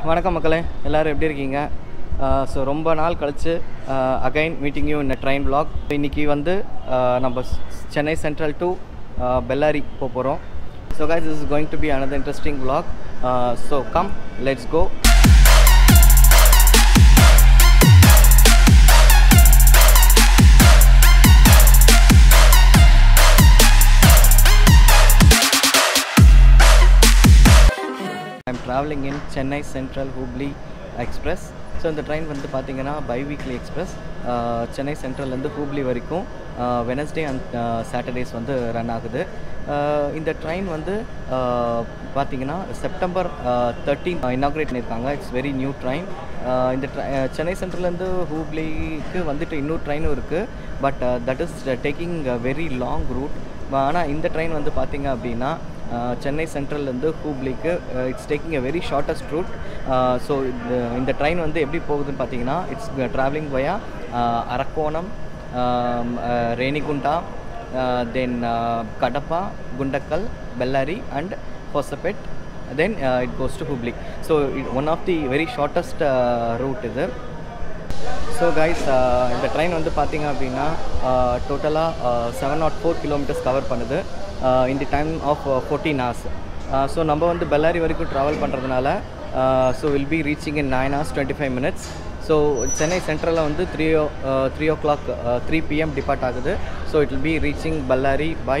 வணக்கம் மக்களே எல்லோரும் எப்படி இருக்கீங்க ஸோ ரொம்ப நாள் கழித்து அகைன் மீட்டிங் யூ இந்த ட்ரெயின் vlog இன்னைக்கு வந்து uh, நம்ம ஸ்- சென்னை சென்ட்ரல் டு பெல்லாரி போக போகிறோம் so guys this is going to be another interesting vlog uh, so come let's go I'm travelling in Chennai central Hubli express so இந்த ட்ரெயின் வந்து பார்த்தீங்கன்னா பை வீக்லி எக்ஸ்பிரஸ் சென்னை சென்ட்ரல்லேருந்து ஹூப்ளி வரைக்கும் வெனஸ்டே அண்ட் சாட்டர்டேஸ் வந்து ரன் ஆகுது Uh, இந்த ட்ரெயின் வந்து uh, பார்த்தீங்கன்னா செப்டம்பர் தேர்ட்டீன் இனாக்ரேட் பண்ணியிருக்காங்க இட்ஸ் வெரி நியூ ட்ரெயின் இந்த tra- uh, சென்னை சென்ட்ரல்லேருந்து ஹூப்ளிக்கு வந்துட்டு இன்னொரு ட்ரெயினும் இருக்குது but that is taking very long route ஆனால் இந்த ட்ரெயின் வந்து பார்த்தீங்க அப்படின்னா அஹ், சென்னை சென்ட்ரல்லேருந்து ஹூப்ளிக்கு it's taking a very shortest route so இந்த இந்த ட்ரெயின் வந்து எப்படி போகுதுன்னு பார்த்தீங்கன்னா it's travelling via Arakkonam um, ah, Renigunta then Kadapa Guntakal Bellary and Hospet then it goes to Hubli so one of the very shortest route இது ஸோ கைஸ் இந்த ட்ரெயின் வந்து பார்த்தீங்க அப்படின்னா டோட்டலாக seven nought four kilometres cover பண்ணுது in the time of fourteen hours so நம்ம வந்து பெல்லாரி வரைக்கும் ட்ராவல் பண்ணுறதுனால so will be reaching in nine hours twenty five minutes so Chennai சென்ட்ரலில் வந்து த்ரீ ஓ த்ரீ ஓ கிளாக் த்ரீ பிஎம் டிபார்ட் ஆகுது so it will be reaching Ballari by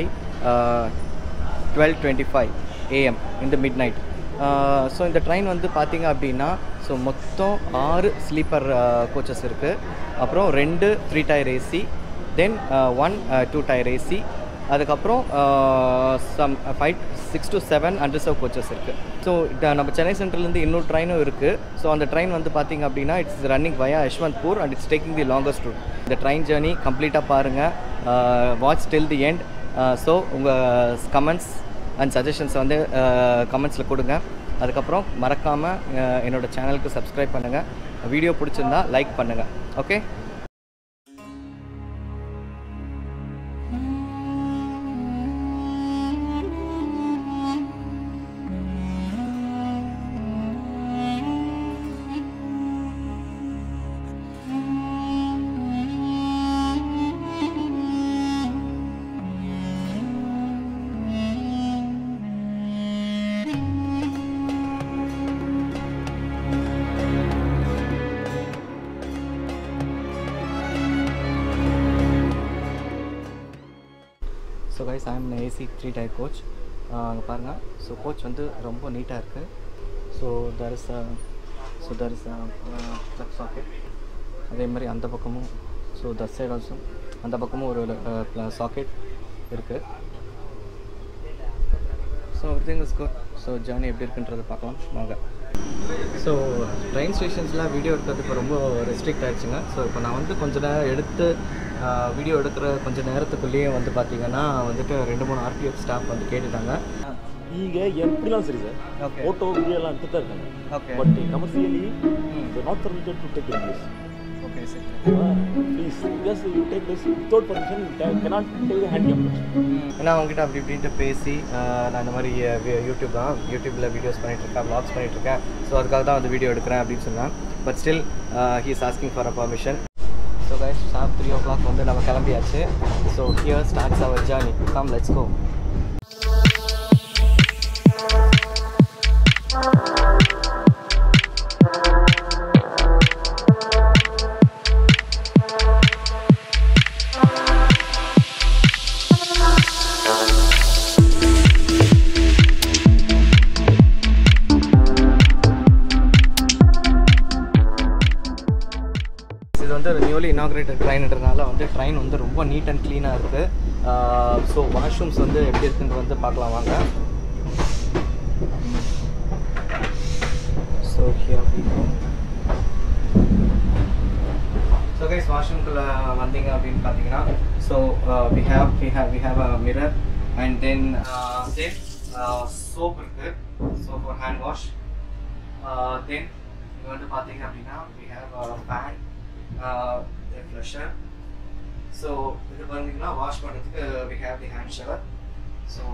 twelve twenty five AM இந்த midnight so இந்த train வந்து பார்த்தீங்க அப்படின்னா so மொத்தம் ஆறு ஸ்லீப்பர் கோச்சஸ் இருக்குது அப்புறம் ரெண்டு three tier AC then one two tier AC அதுக்கப்புறம் some five six to seven unreserved coaches இருக்குது ஸோ நம்ம சென்னை சென்ட்ரல்லேருந்து இன்னொரு ட்ரெயினும் இருக்குது ஸோ அந்த ட்ரெயின் வந்து பார்த்தீங்க அப்படின்னா it's running via Yeshwantpur and it's taking the longest route இந்த ட்ரெயின் ஜேர்னி கம்ப்ளீட்டாக பாருங்கள் watch till the end so உங்கள் கமெண்ட்ஸ் அண்ட் சஜஷன்ஸ் வந்து கமெண்ட்ஸில் கொடுங்க அதுக்கப்புறம் மறக்காமல் என்னோட சேனலுக்கு சப்ஸ்கிரைப் பண்ணுங்கள் வீடியோ பிடிச்சிருந்தா லைக் பண்ணுங்கள் okay so guys I'm AC three tier coach அங்கே பாருங்கள் ஸோ கோச் வந்து ரொம்ப நீட்டாக இருக்குது so there is so there is plug socket அதே மாதிரி அந்த பக்கமும் ஸோ தட் சைட் ஆல்சோ அந்த பக்கமும் ஒரு சாக்கெட் இருக்குது so everything is good so journey எப்படி இருக்குன்றதை பார்க்கலாம் வாங்க ஸோ ட்ரெயின் ஸ்டேஷன்ஸ்லாம் வீடியோ எடுக்கிறது இப்போ ரொம்ப ரெஸ்ட்ரிக்ட் ஆயிடுச்சுங்க ஸோ இப்போ நான் வந்து கொஞ்ச நேரம் எடுத்து வீடியோ எடுக்கிற கொஞ்ச நேரத்துக்குள்ளேயே வந்து பார்த்தீங்கன்னா வந்துட்டு ரெண்டு மூணு ஆர்பிஎஃப் ஸ்டாஃப் வந்து கேட்டுட்டாங்க ಈಗ எப்படிலாம் சரி சார் Okay. ஃபோட்டோ வீடியோ எல்லாம் எடுத்துட்டு தான் இருக்காங்க okay but commercially not permitted to take English okay சரி please just you take this without permission cannot take hand camera ஏன்னா அவங்ககிட்ட அப்படி இப்படின்ட்டு பேசி ஆஹ், நான் இந்த மாதிரி அஹ், வி- யூடியூப் தான் யூடியூப்பில் வீடியோஸ் பண்ணிகிட்ருக்கேன் வ்ளாக்ஸ் பண்ணிகிட்ருக்கேன் ஸோ அதுக்காக தான் வந்து வீடியோ எடுக்கிறேன் அப்படின்னு சொன்னேன் but still he is asking for a permission so guys sharp three o'clock வந்து நம்ம கிளம்பியாச்சு so here starts our journey come let's go இது வந்து நியூலி இனாக்ரேட்டட் ட்ரெயின்ன்றனால வந்து ட்ரெயின் வந்து ரொம்ப நீட் அண்ட் க்ளீனாக இருக்குது ஸோ வாஷ்ரூம்ஸ் வந்து எப்படி இருக்குன்னு வந்து பார்க்கலாம் வாங்க so here we go so guys வாஷ்ரூம்குள்ளே வந்தீங்க அப்படின்னு பார்த்தீங்கன்னா so we have we have we have a mirror and then then soap இருக்குது so for hand wash then இங்கே வந்து பார்த்தீங்க அப்படின்னா we have fan flusher so இது பார்த்தீங்கன்னா வாஷ் பண்ணுறதுக்கு we have the hand shower so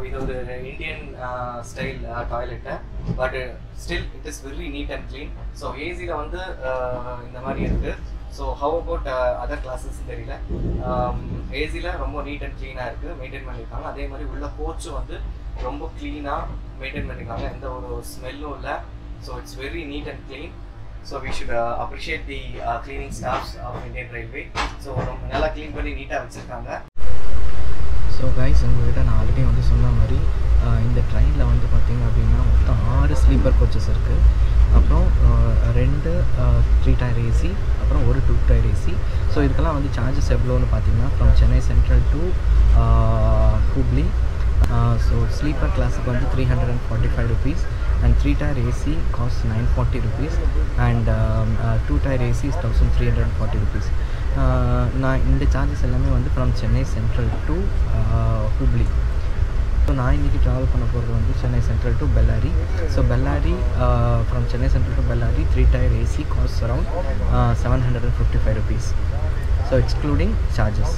இது ஒரு Indian style toilet but still it is very neat and clean so ஏசியில் வந்து uh, இந்த மாதிரி இருக்குது so how about other classes தெரியல ஏசியில் ரொம்ப நீட் அண்ட் க்ளீனாக இருக்குது மெயின்டைன் பண்ணியிருக்காங்க அதே மாதிரி உள்ள கோச்சும் வந்து ரொம்ப க்ளீனாக மெயின்டைன் பண்ணியிருக்காங்க எந்த ஒரு ஸ்மெல்லும் இல்லை so it's very neat and clean so we should appreciate the cleaning staffs of Indian railway so ரொம்ப நல்லா க்ளீன் பண்ணி நீட்டாக வச்சுருக்காங்க ஸோ கைஸ் உங்கள்கிட்ட நான் ஆல்ரெடி வந்து சொன்ன மாதிரி ஆஹ் இந்த ட்ரெயினில் வந்து பார்த்தீங்க அப்படின்னா மொத்தம் ஆறு ஸ்லீப்பர் கோச்சஸ் இருக்குது அப்புறம் ஆஹ் ரெண்டு த்ரீ டயர் ஏசி அப்புறம் ஒரு டூ டயர் ஏசி ஸோ இதுக்கெல்லாம் வந்து சார்ஜஸ் எவ்வளோன்னு பார்த்தீங்கன்னா from Chennai central to Hubli so sleeper கிளாஸுக்கு வந்து three hundred and forty five rupees and three tier AC cost nine forty rupees and two tier AC is thousand three hundred and forty rupees நான் இந்த charges எல்லாமே வந்து from Chennai central to Hubli so நான் இன்றைக்கி travel பண்ண போகிறது வந்து Chennai central to Bellary so Bellary from Chennai central to Bellary three tier AC cost around seven hundred and fifty five rupees so excluding charges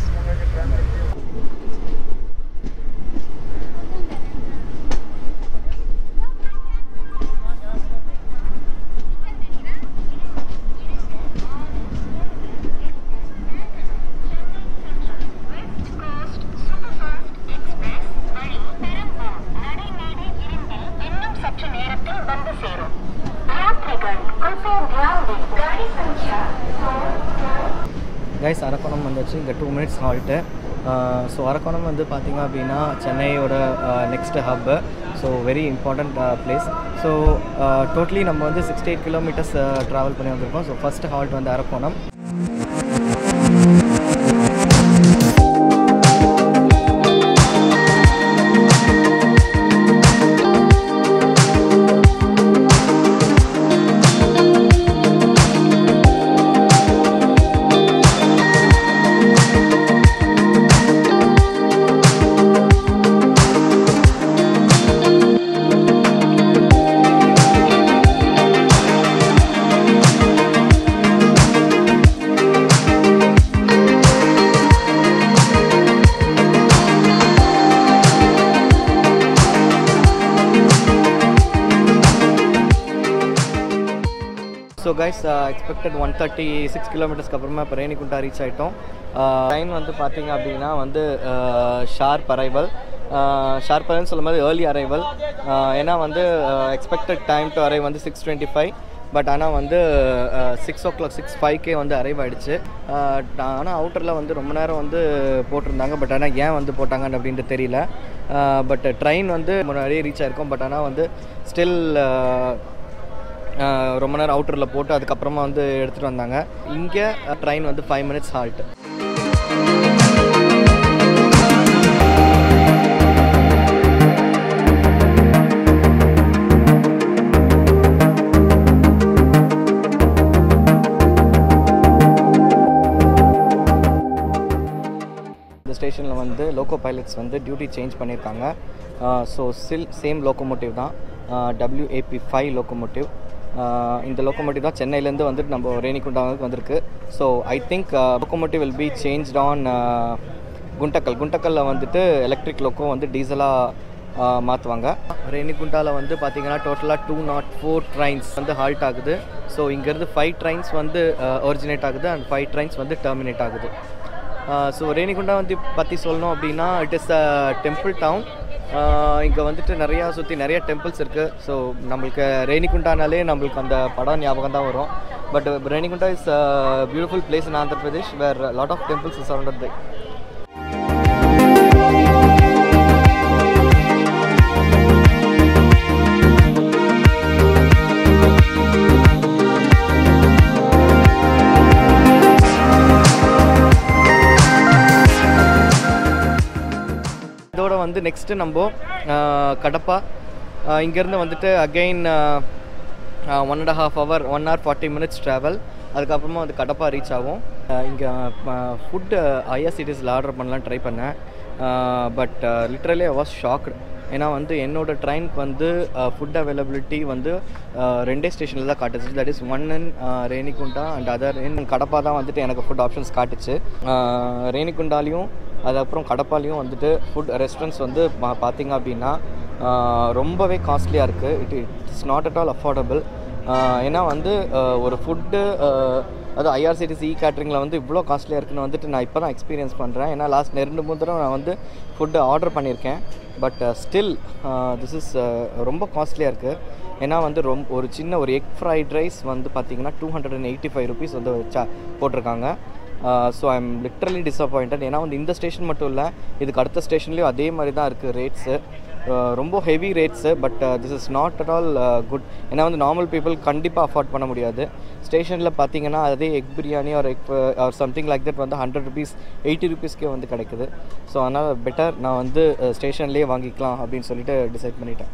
West Coast superfast express வழி பெரம்பூர் நடைமேடை இரும்பில் இன்னும் சற்று நேரத்தில் வந்து சேரும் யாத்ரிகள் कृपया ध्यान दें गाड़ी संख्या கைஸ் அரக்கோணம் வந்துச்சு இங்கே two minutes halt so Arakkonam வந்து பார்த்திங்க அப்படின்னா சென்னையோட next hub so very important place so totally நம்ம வந்து சிக்ஸ்டி எயிட் கிலோமீட்டர்ஸ் ட்ராவல் பண்ணி வந்திருக்கோம் ஸோ ஃபஸ்ட் ஹால்ட் வந்து Arakkonam so guys expected one thirty six கிலோமீட்டர்ஸ்க்கு அப்புறமா இப்போ ரேணிகுண்டா ரீச் ஆகிட்டோம் ட்ரெயின் வந்து பார்த்தீங்க அப்படின்னா வந்து ஷார்ப் அரைவல் ஷார்ப் அரைவல் சொல்லும் போது ஏர்லி அரைவல் ஏன்னா வந்து எக்ஸ்பெக்டட் டைம் டு அரைவ் வந்து சிக்ஸ் டுவெண்ட்டி ஃபைவ் பட் ஆனால் வந்து சிக்ஸ் ஓ கிளாக் சிக்ஸ் ஃபைவ்க்கே வந்து அரைவ் ஆகிடுச்சு ஆனால் அவுட்டரில் வந்து ரொம்ப நேரம் வந்து போட்டிருந்தாங்க பட் ஆனால் ஏன் வந்து போட்டாங்கன்னு அப்படின்ட்டு தெரியல பட் ட்ரெயின் வந்து முன்னாடியே ரீச் ஆயிருக்கும் பட் ஆனால் வந்து ஸ்டில் ஆஹ் ரொம்ப நேரம் அவுட்டரில் போட்டு அதுக்கப்புறமா வந்து எடுத்துகிட்டு வந்தாங்க இங்கே ட்ரெயின் வந்து ஃபைவ் மினிட்ஸ் ஹால்ட் இந்த ஸ்டேஷனில் வந்து லோக்கோ பைலட்ஸ் வந்து டியூட்டி சேஞ்ச் பண்ணியிருக்காங்க ஸோ ஸ்டில் சேம் லோக்கோமோட்டிவ் தான் டபிள்யூஏபி ஃபைவ் லோக்கோமோட்டிவ் இந்த லோக்கோமோட்டிவ் தான் சென்னையிலேருந்து வந்துட்டு நம்ம ரேணிகுண்டாவுக்கு வந்திருக்கு so I think locomotive will be change on Guntakal குண்டக்கல்ல வந்துட்டு எலக்ட்ரிக் லோக்கோ வந்து டீசலாக மாற்றுவாங்க ரேணிகுண்டாவில் வந்து பார்த்தீங்கன்னா டோட்டலாக டூ நாட் ஃபோர் ட்ரைன்ஸ் வந்து ஹால்ட் ஆகுது ஸோ இங்கேருந்து ஃபைவ் ட்ரைன்ஸ் வந்து ஒரிஜினேட் ஆகுது அண்ட் ஃபைவ் ட்ரைன்ஸ் வந்து டெர்மினேட் ஆகுது ஸோ ரேணிகுண்டா வந்து பற்றி சொல்லணும் அப்படின்னா it is a temple town இங்கே வந்துட்டு நிறையா சுற்றி நிறைய டெம்பிள்ஸ் இருக்குது ஸோ நம்மளுக்கு ரேணிகுண்டானாலே நம்மளுக்கு அந்த படம் ஞாபகம் தான் வரும் but Renigunta is beautiful place in Andhra Pradesh where lot of temples is surrounded by இதோட வந்து நெக்ஸ்ட்டு நம்ம ஆஹ், கடப்பா இங்கேருந்து வந்துட்டு again one and half hour one hour forty minutes travel அதுக்கப்புறமா வந்து கடப்பா ரீச் ஆகும் இங்கே ஃபுட்டு ஐஆர்சிடிஸில் ஆர்டர் பண்ணலாம் ட்ரை பண்ணேன் but literally I was shocked ஏன்னா வந்து என்னோட ட்ரெயினுக்கு வந்து ஃபுட் அவைலபிலிட்டி வந்து ஆஹ், ரெண்டே ஸ்டேஷனில் தான் காட்டுச்சு that is one in Renigunta and other in Kadapa தான் வந்துட்டு எனக்கு ஃபுட் ஆப்ஷன்ஸ் காட்டுச்சு ஆஹ், ரேணிகுண்டாலையும் அதுக்கப்புறம் கடப்பாலையும் வந்துட்டு ஃபுட் ரெஸ்டாரண்ட்ஸ் வந்து பா- பார்த்தீங்க அப்படின்னா ஆஹ், ரொம்பவே காஸ்ட்லியாக இருக்குது it it's not at all affordable ஏன்னா வந்து ஆஹ், ஒரு ஃபுட்டு அது ஐஆர்சிடிசி இ கேட்ரிங்கில் வந்து இவ்வளோ காஸ்ட்லியாக இருக்குன்னு வந்துட்டு நான் இப்போ தான் எக்ஸ்பீரியன்ஸ் பண்ணுறேன் ஏன்னா லாஸ்ட் ரெண்டு மூணு தடவை நான் வந்து ஃபுட்டு ஆர்டர் பண்ணியிருக்கேன் பட் ஸ்டில் திஸ் இஸ் ரொம்ப காஸ்ட்லியாக இருக்குது ஏன்னா வந்து ரொம்ப ஒரு சின்ன ஒரு எக் ஃப்ரைட் ரைஸ் வந்து பார்த்தீங்கன்னா two hundred and eighty five rupees வந்து சா போட்டிருக்காங்க so I am literally disappointed ஏன்னா வந்து இந்த ஸ்டேஷன் மட்டும் இல்லை இதுக்கு அடுத்த ஸ்டேஷன்லேயும் அதே மாதிரி தான் இருக்குது ரேட்ஸு ரொம்ப heavy rates but this is not at all good ஏன்னா வந்து நார்மல் பீப்புள் கண்டிப்பாக அஃபோர்ட் பண்ண முடியாது ஸ்டேஷனில் பார்த்தீங்கன்னா அதே எக் பிரியாணி ஒரு egg or something like that வந்து ஹண்ட்ரட் ருபீஸ் எயிட்டி ருபீஸ்க்கே வந்து கிடைக்குது ஸோ அதனால் பெட்டர் நான் வந்து ஸ்டேஷன்லேயே வாங்கிக்கலாம் அப்படின்னு சொல்லிட்டு டிசைட் பண்ணிட்டேன்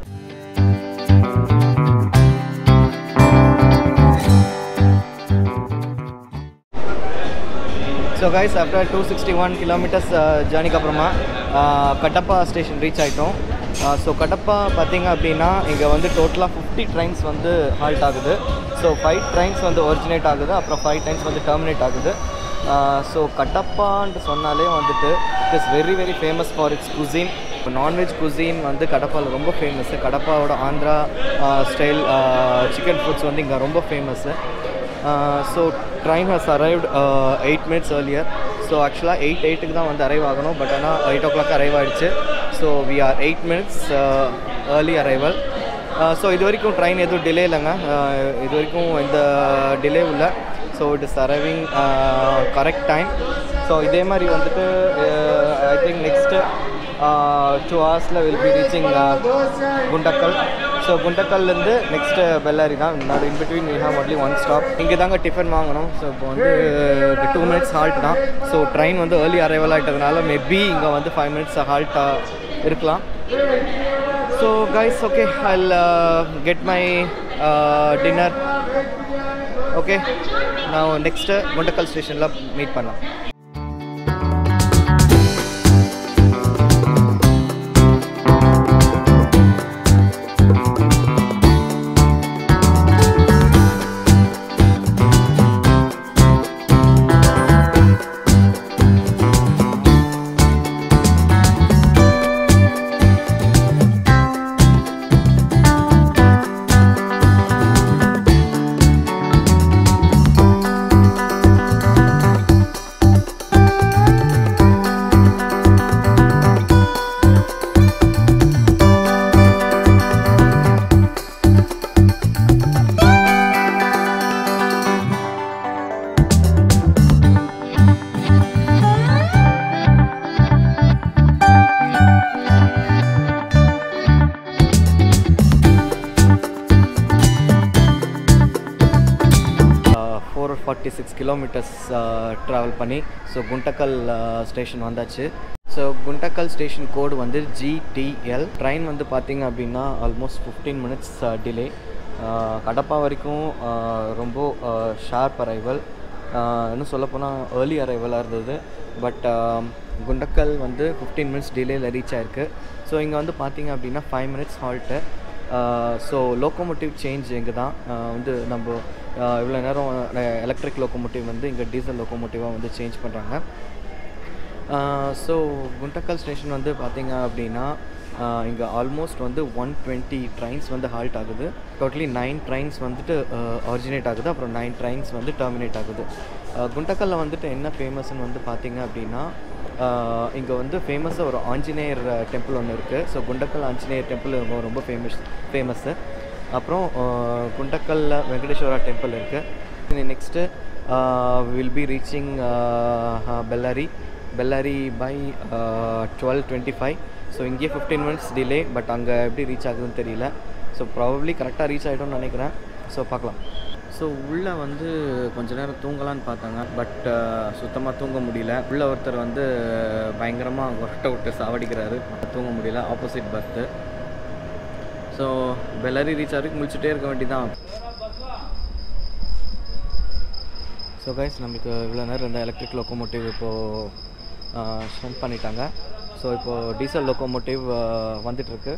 so guys after two sixty one kilometres ஜேர்னிக்கு அப்புறமா uh, கட்டப்பா ஸ்டேஷன் ரீச் ஆகிட்டோம் ஸோ கட்டப்பா பார்த்தீங்க அப்படின்னா இங்கே வந்து டோட்டலாக ஃபிஃப்டி ட்ரெயின்ஸ் வந்து ஹால்ட் ஆகுது ஸோ ஃபைவ் ட்ரெயின்ஸ் வந்து ஒரிஜினேட் ஆகுது அப்புறம் ஃபைவ் ட்ரெயின்ஸ் வந்து டெர்மினேட் ஆகுது ஸோ கட்டப்பான்ட்டு சொன்னாலே வந்துட்டு it is very very famous for its cuisine இப்போ நான்வெஜ் குசின் வந்து கடப்பாவில் ரொம்ப ஃபேமஸ்ஸு கடப்பாவோட ஆந்திரா ஸ்டைல் சிக்கன் ஃபுட்ஸ் வந்து இங்கே ரொம்ப famous so train has arrived eight minutes earlier so ஆக்சுவலாக எயிட் எயிட்டுக்கு தான் வந்து அரைவ் ஆகணும் பட் ஆனால் எயிட் ஓ கிளாக் அரைவ் ஆகிடுச்சு so we are eight minutes early arrival so இது வரைக்கும் ட்ரெயின் எதுவும் டிலே இல்லைங்க Uh, இது வரைக்கும் எந்த டிலே இல்லை so it is arriving correct time so இதே மாதிரி வந்துட்டு ஐ திங்க் நெக்ஸ்ட்டு டூ ஹவர்ஸில் will be reaching Guntakal so குண்டக்கல்லேருந்து நெக்ஸ்ட்டு பெல்லாரி தான் நடு in between we have only one stop இங்கே தாங்க டிஃபன் வாங்கணும் ஸோ இப்போ வந்து டூ மினிட்ஸ் ஹால்ட் தான் ஸோ ட்ரெயின் வந்து ஏர்லி அரைவல் ஆகிட்டதுனால மேபி இங்கே வந்து ஃபைவ் மினிட்ஸ் ஹால்ட்டாக இருக்கலாம் so guys okay I get my dinner okay நான் நெக்ஸ்ட்டு குண்டக்கல் ஸ்டேஷனில் மீட் பண்ணலாம் four forty six kilometres travel பண்ணி ஸோ குண்டக்கல் ஸ்டேஷன் வந்தாச்சு ஸோ குண்டக்கல் ஸ்டேஷன் கோடு வந்து ஜிடிஎல் ட்ரெயின் வந்து பார்த்தீங்க அப்படின்னா almost fifteen minutes delay Kadapa வரைக்கும் uh, ரொம்ப ஷார்ப் அரைவல் இன்னும் சொல்லப்போனால் ஏர்லி அரைவலாக இருந்தது பட் குண்டக்கல் வந்து ஃபிஃப்டீன் மினிட்ஸ் டிலேயில் ரீச் ஆயிருக்கு ஸோ இங்கே வந்து பார்த்தீங்க அப்படின்னா five minutes halt so locomotive change இங்கே தான் ஆஹ் வந்து நம்ம இவ்வளோ நேரம் எலக்ட்ரிக் லோக்கோமோட்டிவ் வந்து இங்கே டீசல் லோக்கோமோட்டிவாக வந்து சேஞ்ச் பண்ணுறாங்க ஸோ குண்டக்கல் ஸ்டேஷன் வந்து பார்த்தீங்க அப்படின்னா இங்கே ஆல்மோஸ்ட் வந்து ஒன் டுவெண்ட்டி ட்ரெயின்ஸ் வந்து ஹால்ட் ஆகுது டோட்டலி நைன் ட்ரெயின்ஸ் வந்துட்டு ஆரிஜினேட் ஆகுது அப்புறம் நைன் ட்ரெயின்ஸ் வந்து டெர்மினேட் ஆகுது அஹ் குண்டக்கல்ல வந்துட்டு என்ன ஃபேமஸ்ன்னு வந்து பார்த்தீங்க அப்படின்னா இங்கே வந்து ஃபேமஸாக ஒரு ஆஞ்சநேயர் டெம்பிள் ஒன்று இருக்குது ஸோ குண்டக்கல் ஆஞ்சநேயர் டெம்பிள் ரொம்ப ரொம்ப ஃபேமஸ் ஃபேமஸ்ஸு அப்புறம் அஹ், குண்டக்கல்ல வெங்கடேஸ்வரா டெம்பிள் இருக்குது next will be reaching Bellary Bellary by twelve twenty five so இங்கேயே ஃபிஃப்டீன் மினிட்ஸ் டிலே பட் அங்கே எப்படி ரீச் ஆகுதுன்னு தெரியல ஸோ ப்ராபப்ளி கரெக்டாக ரீச் ஆகிட்டோம்னு நினைக்கிறேன் ஸோ பார்க்கலாம் ஸோ உள்ளே வந்து கொஞ்ச நேரம் தூங்கலான்னு பார்த்தாங்க பட் சுத்தமாக தூங்க முடியல உள்ள ஒருத்தர் வந்து பயங்கரமாக ஒரட்டை விட்டு சாவடிக்கிறாரு தூங்க முடியல opposite berth so Bellary reach ஆகிறதுக்கு முடிச்சுட்டே இருக்க வேண்டியதான் ஸோ கைஸ் நமக்கு இவ்வளோ நேரம் இருந்த எலக்ட்ரிக் லோக்கோமோட்டிவ் இப்போது ஷன் பண்ணிட்டாங்க ஸோ இப்போது டீசல் லோக்கோமோட்டிவ் வந்துட்டுருக்கு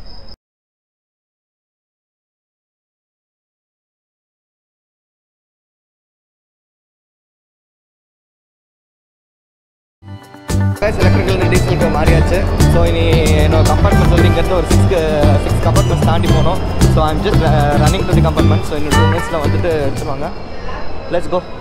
கைஸ் எலக்ட்ரிக்கல் டீசலுக்கு மாறியாச்சு ஸோ இனி என்னோட கம்பார்ட்மெண்ட் வந்து இங்கேருந்து ஒரு சிக்ஸ் சிக்ஸ் கம்பார்ட்மெண்ட்ஸ் தாண்டி போகணும் so I'm just running to the compartment so இன்னும் டூ மினிட்ஸில் வந்துட்டு எடுத்துருவாங்க let's go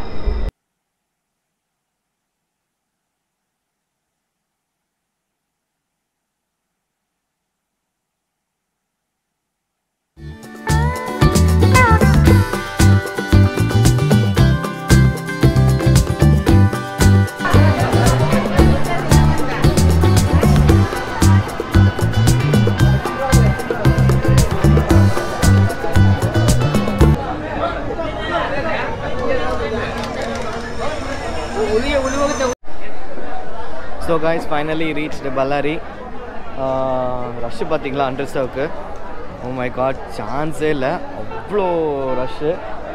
so guys finally reach Ballari rush பார்த்தீங்களா அண்டர்ஸ்டவுக்கு ஓ மை காட் சான்ஸே இல்லை அவ்வளோ ரஷ்ஷு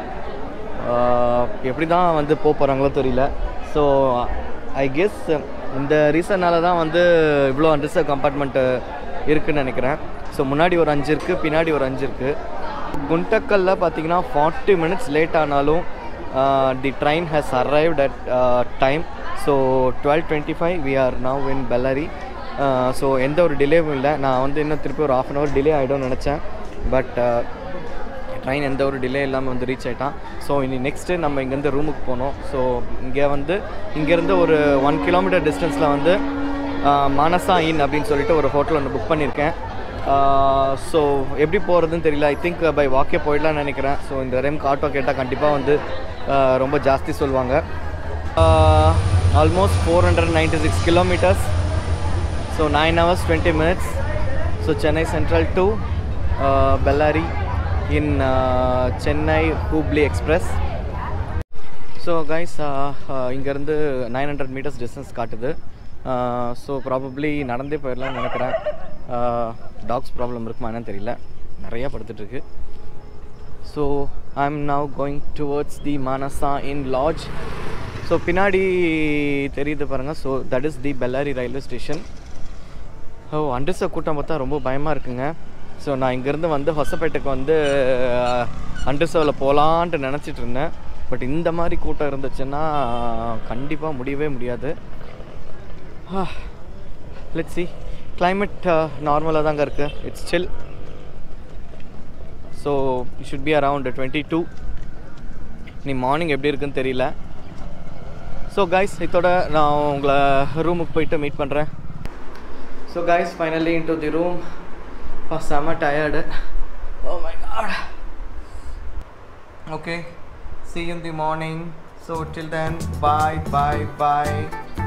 எப்படி தான் வந்து போக போகிறாங்களோ தெரியல ஸோ ஐ கெஸ் இந்த ரீசன்னால தான் வந்து இவ்வளோ அண்டர்ஸ்டவ் கம்பார்ட்மெண்ட்டு இருக்குன்னு நினைக்கிறேன் ஸோ முன்னாடி ஒரு அஞ்சு இருக்குது பின்னாடி ஒரு அஞ்சு இருக்குது குண்டக்கல்ல பார்த்தீங்கன்னா ஃபார்ட்டி மினிட்ஸ் லேட் ஆனாலும் the train has arrived at time so twelve twenty five we are now in Bellary so எந்த ஒரு டிலேவும் இல்லை நான் வந்து இன்னும் திருப்பி ஒரு ஆஃப் அன் ஹவர் டிலே ஆகிடும்னு நினச்சேன் பட் ட்ரெயின் எந்த ஒரு டிலே இல்லாமல் வந்து ரீச் ஆகிட்டான் ஸோ இனி நெக்ஸ்ட்டு நம்ம இங்கேருந்து ரூமுக்கு போனோம் ஸோ இங்கே வந்து இங்கேருந்து ஒரு ஒன் கிலோமீட்டர் டிஸ்டன்ஸில் வந்து ஆஹ், மானசா இன் அப்படின்னு சொல்லிட்டு ஒரு ஹோட்டல் ஒன்று புக் பண்ணியிருக்கேன் ஸோ எப்படி போகிறதுன்னு தெரியல ஐ திங்க் பை வாக்கே போயிடலாம்னு நினைக்கிறேன் ஸோ இந்த டைமுக்கு ஆட்டோ கேட்டால் கண்டிப்பாக வந்து ஆஹ், ரொம்ப ஜாஸ்தி சொல்லுவாங்க almost four hundred ninety six kilometres so nine hours twenty minutes so Chennai central to Bellary in Chennai Hubli express so guys இங்கேருந்து நைன் ஹண்ட்ரட் மீட்டர்ஸ் டிஸ்டன்ஸ் காட்டுது ஸோ ப்ராபப்ளி நடந்தே போயிடலாம்னு நினைக்கிறேன் டாக்ஸ் ப்ராப்ளம் இருக்குமா என்னன்னு தெரியல நிறையா படுத்துட்ருக்கு so I am now going towards the Manasa inn lodge so பின்னாடி தெரியுது பாருங்கள் so that is the Bellary railway station ஓ அண்டர்ஸை கூட்டம் பார்த்தா ரொம்ப பயமாக இருக்குங்க ஸோ நான் இங்கேருந்து வந்து ஹொசப்பேட்டைக்கு வந்து அண்டர்சவில் போகலான்ட்டு நினச்சிட்டு இருந்தேன் பட் இந்த மாதிரி கூட்டம் இருந்துச்சுன்னா கண்டிப்பாக முடியவே முடியாது லெட் சி climate நார்மலாக தாங்க இருக்குது it's chill so should be around twenty two நீ மார்னிங் எப்படி இருக்குன்னு தெரியல ஸோ கைஸ் இதோட நான் உங்களை ரூமுக்கு போயிட்டு மீட் பண்ணுறேன் so guys finally into the room செம்ம tired oh my god okay see you in the morning so till then bye bye bye